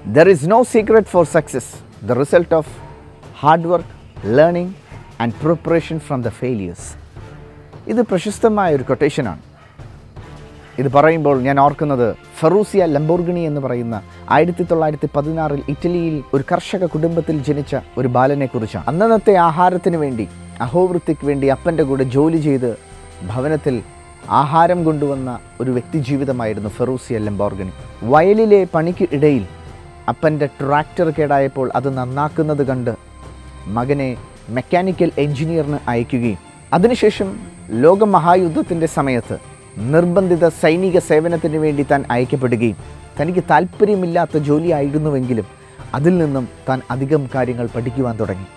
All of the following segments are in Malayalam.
there is no secret for success the result of hard work learning and preparation from the failures ഇത് പ്രശസ്തമായ ഒരു കൊട്ടേഷനാണ് ഇത് പറയുമ്പോൾ ഞാൻ ഓർക്കുന്നത് ഫറൂസിയ ലംബോർഗിണി എന്ന് പറയുന്ന ആയിരത്തി തൊള്ളായിരത്തി പതിനാറിൽ ഇറ്റലിയിൽ ഒരു കർഷക കുടുംബത്തിൽ ജനിച്ച ഒരു ബാലനെ കുറിച്ചാണ് അന്നന്നത്തെ ആഹാരത്തിന് വേണ്ടി അഹോവൃത്തിക്ക് വേണ്ടി അപ്പൻ്റെ കൂടെ ജോലി ചെയ്ത് ഭവനത്തിൽ ആഹാരം കൊണ്ടുവന്ന ഒരു വ്യക്തി ജീവിതമായിരുന്നു ഫെറൂസിയ ലംബോർഗിണി വയലിലെ പണിക്ക് ഇടയിൽ അപ്പൻ്റെ ട്രാക്ടർ കേടായപ്പോൾ അത് നന്നാക്കുന്നത് കണ്ട് മകനെ മെക്കാനിക്കൽ എഞ്ചിനീയറിന് അയക്കുകയും അതിനുശേഷം ലോകമഹായുദ്ധത്തിൻ്റെ സമയത്ത് നിർബന്ധിത സൈനിക സേവനത്തിന് വേണ്ടി താൻ അയക്കപ്പെടുകയും തനിക്ക് താല്പര്യമില്ലാത്ത ജോലിയായിരുന്നുവെങ്കിലും അതിൽ നിന്നും താൻ അധികം കാര്യങ്ങൾ പഠിക്കുവാൻ തുടങ്ങി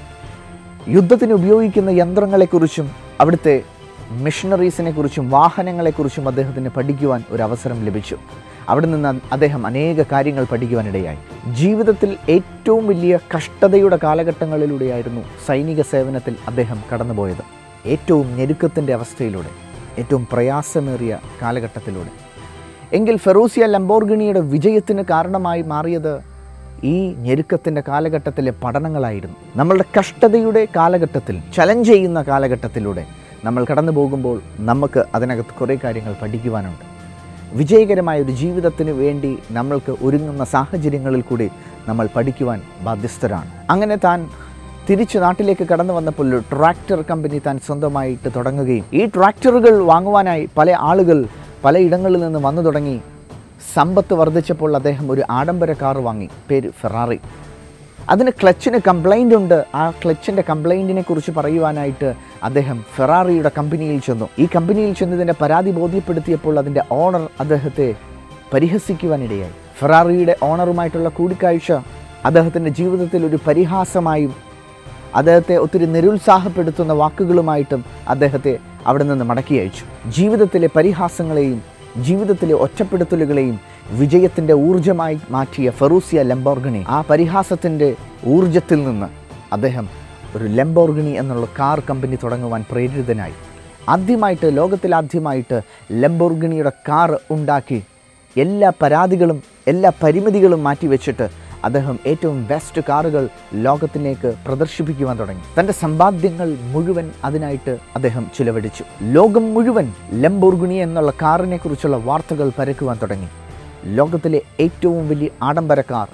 യുദ്ധത്തിന് ഉപയോഗിക്കുന്ന യന്ത്രങ്ങളെക്കുറിച്ചും അവിടുത്തെ മിഷണറീസിനെ കുറിച്ചും വാഹനങ്ങളെക്കുറിച്ചും അദ്ദേഹത്തിന് പഠിക്കുവാൻ ഒരു അവസരം ലഭിച്ചു അവിടെ നിന്ന് അദ്ദേഹം അനേക കാര്യങ്ങൾ പഠിക്കുവാനിടയായി ജീവിതത്തിൽ ഏറ്റവും വലിയ കഷ്ടതയുടെ കാലഘട്ടങ്ങളിലൂടെയായിരുന്നു സൈനിക സേവനത്തിൽ അദ്ദേഹം കടന്നുപോയത് ഏറ്റവും ഞെരുക്കത്തിൻ്റെ അവസ്ഥയിലൂടെ ഏറ്റവും പ്രയാസമേറിയ കാലഘട്ടത്തിലൂടെ എങ്കിൽ ഫെറൂസിയ ലംബോർഗിണിയുടെ വിജയത്തിന് കാരണമായി മാറിയത് ഈ ഞെരുക്കത്തിൻ്റെ കാലഘട്ടത്തിലെ പഠനങ്ങളായിരുന്നു നമ്മളുടെ കഷ്ടതയുടെ കാലഘട്ടത്തിൽ ചലഞ്ച് ചെയ്യുന്ന കാലഘട്ടത്തിലൂടെ നമ്മൾ കടന്നു പോകുമ്പോൾ നമുക്ക് അതിനകത്ത് കുറേ കാര്യങ്ങൾ പഠിക്കുവാനുണ്ട് വിജയകരമായ ഒരു ജീവിതത്തിന് വേണ്ടി നമ്മൾക്ക് ഒരുങ്ങുന്ന സാഹചര്യങ്ങളിൽ കൂടി നമ്മൾ പഠിക്കുവാൻ ബാധ്യസ്ഥരാണ് അങ്ങനെ താൻ തിരിച്ച് നാട്ടിലേക്ക് കടന്നു വന്നപ്പോൾ ഒരു ട്രാക്ടർ കമ്പനി താൻ സ്വന്തമായിട്ട് തുടങ്ങുകയും ഈ ട്രാക്ടറുകൾ വാങ്ങുവാനായി പല ആളുകൾ പലയിടങ്ങളിൽ നിന്ന് വന്നു തുടങ്ങി സമ്പത്ത് വർദ്ധിച്ചപ്പോൾ അദ്ദേഹം ഒരു ആഡംബര കാർ വാങ്ങി പേര് ഫെറാറി അതിന് ക്ലച്ചിന് കംപ്ലൈൻ്റ് ഉണ്ട് ആ ക്ലച്ചിൻ്റെ കംപ്ലൈൻറ്റിനെ കുറിച്ച് പറയുവാനായിട്ട് അദ്ദേഹം ഫെറാറിയുടെ കമ്പനിയിൽ ചെന്നു ഈ കമ്പനിയിൽ ചെന്നതിൻ്റെ പരാതി ബോധ്യപ്പെടുത്തിയപ്പോൾ അതിൻ്റെ ഓണർ അദ്ദേഹത്തെ പരിഹസിക്കുവാനിടയായി ഫെറാറിയുടെ ഓണറുമായിട്ടുള്ള കൂടിക്കാഴ്ച അദ്ദേഹത്തിൻ്റെ ജീവിതത്തിൽ ഒരു പരിഹാസമായും അദ്ദേഹത്തെ ഒത്തിരി നിരുത്സാഹപ്പെടുത്തുന്ന വാക്കുകളുമായിട്ടും അദ്ദേഹത്തെ അവിടെ നിന്ന് മടക്കി അയച്ചു ജീവിതത്തിലെ പരിഹാസങ്ങളെയും ജീവിതത്തിലെ ഒറ്റപ്പെടുത്തലുകളെയും വിജയത്തിൻ്റെ ഊർജമായി മാറ്റിയ ഫെറൂസിയ ലംബോർഗിണി ആ പരിഹാസത്തിൻ്റെ ഊർജത്തിൽ നിന്ന് അദ്ദേഹം ഒരു ലംബോർഗിണി എന്നുള്ള കാർ കമ്പനി തുടങ്ങുവാൻ പ്രേരിതനായി ആദ്യമായിട്ട് ലോകത്തിലാദ്യമായിട്ട് ലംബോർഗിണിയുടെ കാർ ഉണ്ടാക്കി എല്ലാ പരാതികളും എല്ലാ പരിമിതികളും മാറ്റിവെച്ചിട്ട് അദ്ദേഹം ഏറ്റവും ബെസ്റ്റ് കാറുകൾ ലോകത്തിലേക്ക് പ്രദർശിപ്പിക്കുവാൻ തുടങ്ങി തൻ്റെ സമ്പാദ്യങ്ങൾ മുഴുവൻ അതിനായിട്ട് അദ്ദേഹം ചിലവഴിച്ചു ലോകം മുഴുവൻ ലംബോർഗുണി എന്നുള്ള കാറിനെ കുറിച്ചുള്ള വാർത്തകൾ പരക്കുവാൻ തുടങ്ങി ലോകത്തിലെ ഏറ്റവും വലിയ ആഡംബര കാർ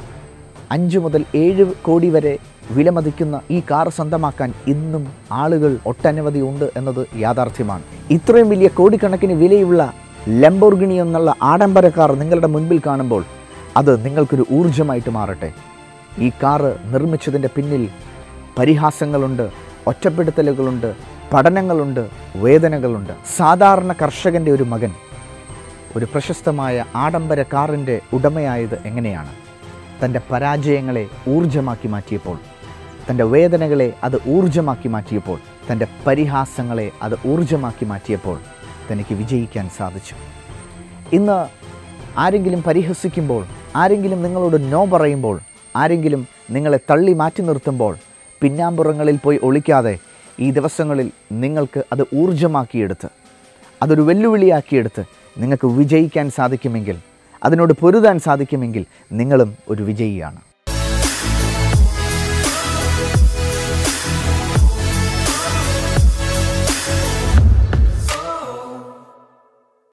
അഞ്ച് മുതൽ ഏഴ് കോടി വരെ വിലമതിക്കുന്ന ഈ കാർ സ്വന്തമാക്കാൻ ഇന്നും ആളുകൾ ഒട്ടനവധി ഉണ്ട് എന്നത് യാഥാർത്ഥ്യമാണ് ഇത്രയും വലിയ കോടിക്കണക്കിന് വിലയുള്ള ലംബോർഗിണി എന്നുള്ള ആഡംബര കാർ നിങ്ങളുടെ മുൻപിൽ കാണുമ്പോൾ അത് നിങ്ങൾക്കൊരു ഊർജമായിട്ട് മാറട്ടെ ഈ കാറ് നിർമ്മിച്ചതിൻ്റെ പിന്നിൽ പരിഹാസങ്ങളുണ്ട് ഒറ്റപ്പെടുത്തലുകളുണ്ട് പഠനങ്ങളുണ്ട് വേദനകളുണ്ട് സാധാരണ കർഷകൻ്റെ ഒരു മകൻ ഒരു പ്രശസ്തമായ ആഡംബര കാറിൻ്റെ ഉടമയായത് എങ്ങനെയാണ് തൻ്റെ പരാജയങ്ങളെ ഊർജമാക്കി മാറ്റിയപ്പോൾ തൻ്റെ വേദനകളെ അത് ഊർജമാക്കി മാറ്റിയപ്പോൾ തൻ്റെ പരിഹാസങ്ങളെ അത് ഊർജമാക്കി മാറ്റിയപ്പോൾ തനിക്ക് വിജയിക്കാൻ സാധിച്ചു ഇന്ന് ആരെങ്കിലും പരിഹസിക്കുമ്പോൾ ആരെങ്കിലും നിങ്ങളോട് നോ പറയുമ്പോൾ ആരെങ്കിലും നിങ്ങളെ തള്ളി മാറ്റി നിർത്തുമ്പോൾ പിന്നാമ്പുറങ്ങളിൽ പോയി ഒളിക്കാതെ ഈ ദിവസങ്ങളിൽ നിങ്ങൾക്ക് അത് ഊർജമാക്കിയെടുത്ത് അതൊരു വെല്ലുവിളിയാക്കിയെടുത്ത് നിങ്ങൾക്ക് വിജയിക്കാൻ സാധിക്കുമെങ്കിൽ അതിനോട് പൊരുതാൻ സാധിക്കുമെങ്കിൽ നിങ്ങളും ഒരു വിജയിയാണ്